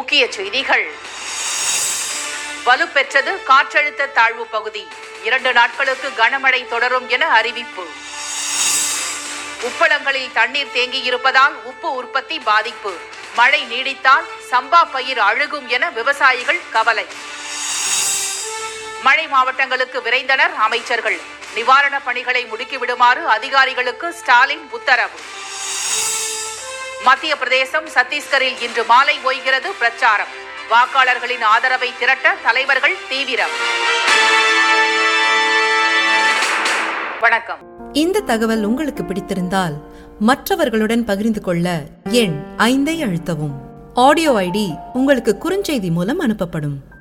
முக்கிய செய்திகள் வலுப்பெற்றது காற்றழுத்த தாழ்வு பகுதி இரண்டு நாட்களுக்கு கனமழை தொடரும் என அறிவிப்பு உப்பளங்களில் தண்ணீர் தேங்கியிருப்பதால் உப்பு உற்பத்தி பாதிப்பு மழை நீடித்தால் சம்பா பயிர் அழுகும் என விவசாயிகள் கவலை மழை மாவட்டங்களுக்கு விரைந்தனர் அமைச்சர்கள் நிவாரணப் பணிகளை முடுக்கிவிடுமாறு அதிகாரிகளுக்கு ஸ்டாலின் உத்தரவு மத்திய பிரதேசம் சத்தீஸ்கரில் இன்று மாலை ஓய்கிறது பிரச்சாரம் வாக்காளர்களின் ஆதரவை திரட்ட தலைவர்கள் தீவிரம் வணக்கம் இந்த தகவல் உங்களுக்கு பிடித்திருந்தால் மற்றவர்களுடன் பகிர்ந்து கொள்ள எண் ஐந்தை அழுத்தவும் ஆடியோ ஐடி உங்களுக்கு குறுஞ்செய்தி மூலம் அனுப்பப்படும்